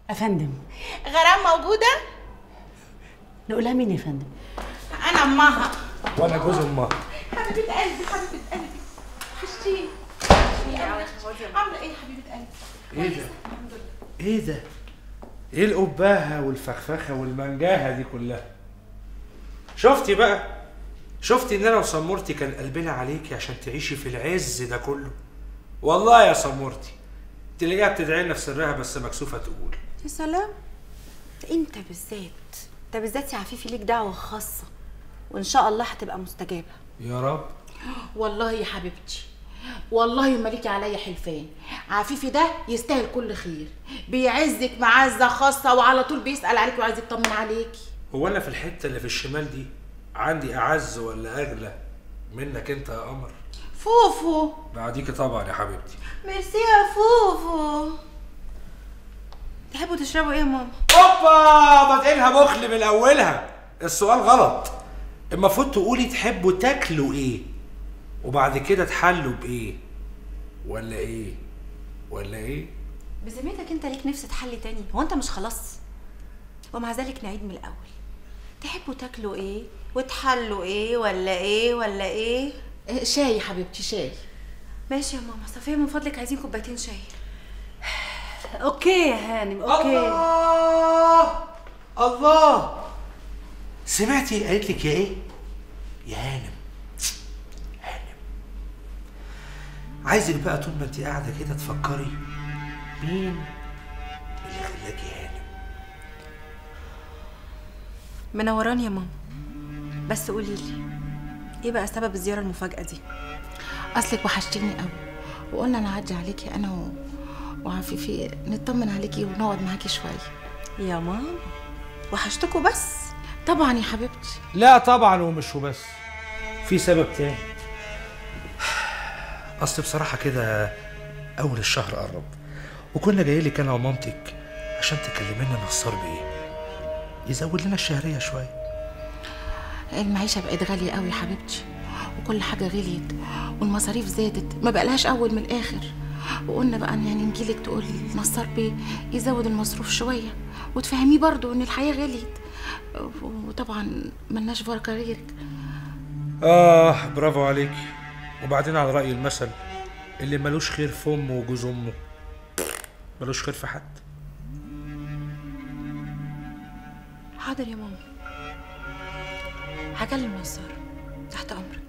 افندم غرام موجودة؟ نقولها مين يا فندم أنا أمها وانا جوز امها حبيبة قلبي حبيبة قلبي وحشتيني وحشتيني أوي. عاملة إيه يا حبيبة قلبي؟ ايه ده ايه ده ايه القباهه والفخفخه والمنجاهه دي كلها شفتي بقى شفتي ان انا وسمورتي كان قلبنا عليكي عشان تعيشي في العز ده كله والله يا سمورتي تلاقيها بتدعي لنا في سرها بس مكسوفه تقول يا سلام انت بالذات انت بالذات يا عفيفي ليك دعوه خاصه وان شاء الله هتبقى مستجابه يا رب والله يا حبيبتي والله ما ليكي عليا حلفان عفيفي ده يستاهل كل خير بيعزك معزة خاصة وعلى طول بيسأل عليك وعايز يطمن عليكي هو انا في الحته اللي في الشمال دي عندي اعز ولا اغلى منك انت يا قمر فوفو بعديكي طبعا يا حبيبتي ميرسي يا فوفو تحبوا تشربوا ايه يا ماما اوبا بادئينها بخل من اولها السؤال غلط المفروض تقولي تحبوا تاكلوا ايه وبعد كده تحلوا بايه ولا ايه ولا ايه بذمتك انت ليك نفس تحلي تاني هو انت مش خلاص ومع ذلك نعيد من الاول تحبوا تاكلوا ايه وتحلوا ايه ولا ايه ولا ايه إيه، شاي يا حبيبتي شاي ماشي يا ماما صفيه من فضلك عايزين كوبايتين شاي اوكي يا هانم اوكي الله الله سمعتي قالت لك يا ايه يا هانم هانم عايزك بقى طول ما انت قاعده كده تفكري مين اللي خلاكي هانم منوراني يا ماما بس قولي لي ايه بقى سبب الزياره المفاجاه دي اصلك وحشتيني قوي وقلنا نعدي عليكي انا و... وعفيفي نطمن عليكي ونقعد معاكي شويه يا ماما وحشتكوا بس طبعا يا حبيبتي لا طبعا ومش وبس في سبب تاني اصل بصراحه كده اول الشهر قرب وكنا جاي لك انا ومامتك عشان تكلمينا نصار بايه يزود لنا الشهريه شويه المعيشه بقت غاليه قوي يا حبيبتي وكل حاجه غليت والمصاريف زادت ما بقالهاش اول من الاخر وقلنا بقى إن يعني نجيلك تقول نصار بيه يزود المصروف شويه وتفهميه برضو ان الحياه غليت وطبعا ملناش بركه غيرك اه برافو عليك وبعدين على راي المثل اللي ملوش خير في امه وجوز امه ملوش خير في حد حاضر يا ماما هكلم نصار تحت امرك